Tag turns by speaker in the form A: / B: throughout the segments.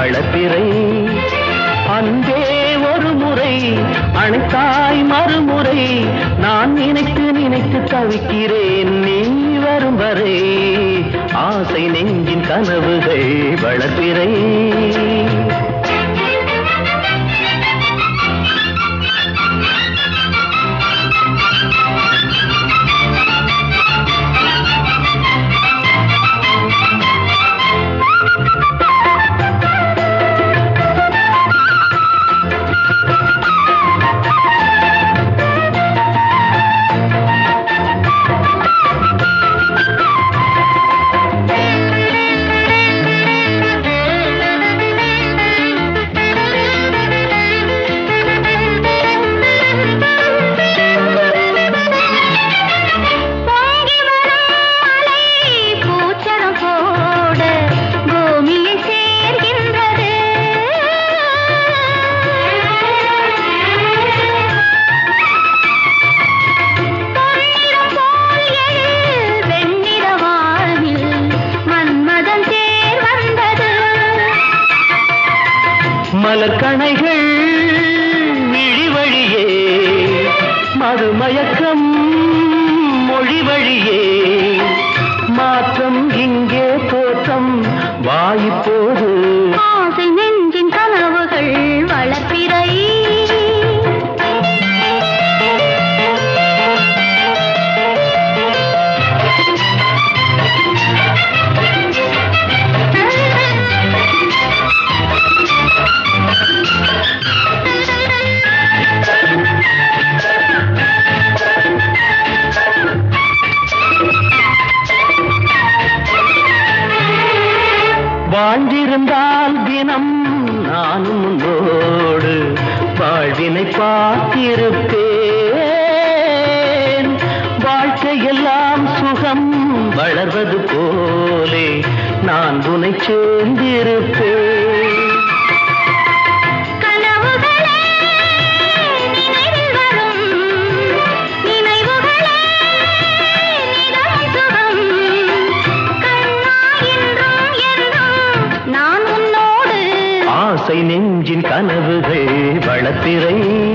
A: வளர்ப்பிறை அன்பே ஒரு முறை அணைத்தாய் மறுமுறை நான் நினைத்து நினைத்து தவிக்கிறேன் நீ வரும் வரை ஆசை நெஞ்சின் கனவுகள் வளர்ப்பிறை
B: பொங்கி வரும் அலை பூச்சரம் போட பூமியை சேர்கின்றது பொன்னிறம் போல் எழு வெண்ணிற வாழ்வில் மன்மதன் தேர் வந்தது
A: மலர்கணைகள் விழி வழியே மறுமயக்கம் மொழி வழியே மாற்றம் இங்கே தோற்றம் வாய்ப்போது
B: ஆசை நெஞ்சின் கனவுகள் வளர்ப்பிறை
A: வாழ்ந்திருந்தால் தினம் நானும் உன்னோடு வாழ்வினை பார்த்திருப்பேன் வாழ்க்கையெல்லாம் சுகம் வளர்வது போலே நான் உனை சேர்ந்திருப்பேன்
B: கனவுகளே நினைவில் வரும் நினைவுகளே நிதம் சுகம் கண்ணா என்றும் என்றும் நான் உன்னோடு
A: ஆசை நெஞ்சின் கனவுகள் வளர்த்திரை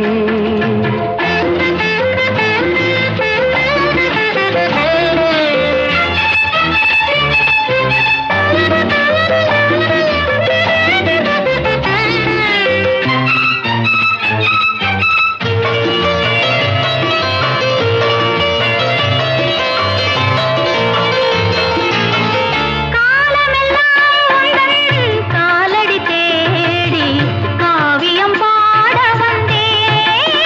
B: காலமெல்லாம் உந்தன் காலடி தேடி காவியம் பாட வந்தேன்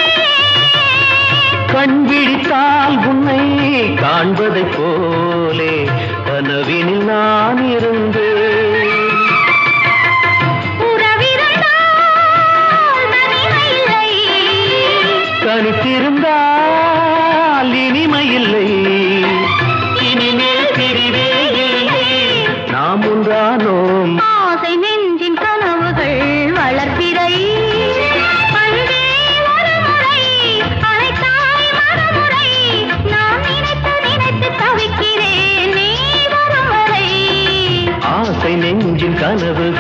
A: கண் விழித்தால் உன்னை காண்பதைப் போலே கனவினில் நான் இருந்தேன்
B: உறவிருந்தால் தனிமை இல்லை
A: தனித்திருந்தால் இனிமையில்லை இனிமேல் பிரிவே இல்லை நாம் ஒன்றானோம்
B: ஆசை நெஞ்சின் கனவுகள் வளர்ப்பிறை அன்பே ஒரு முறை அழைத்தாய் மறுமுறை நான் நினைத்து நினைத்து தவிக்கிறேன் நீ வரும் வரை
A: ஆசை நெஞ்சின் கனவுகள்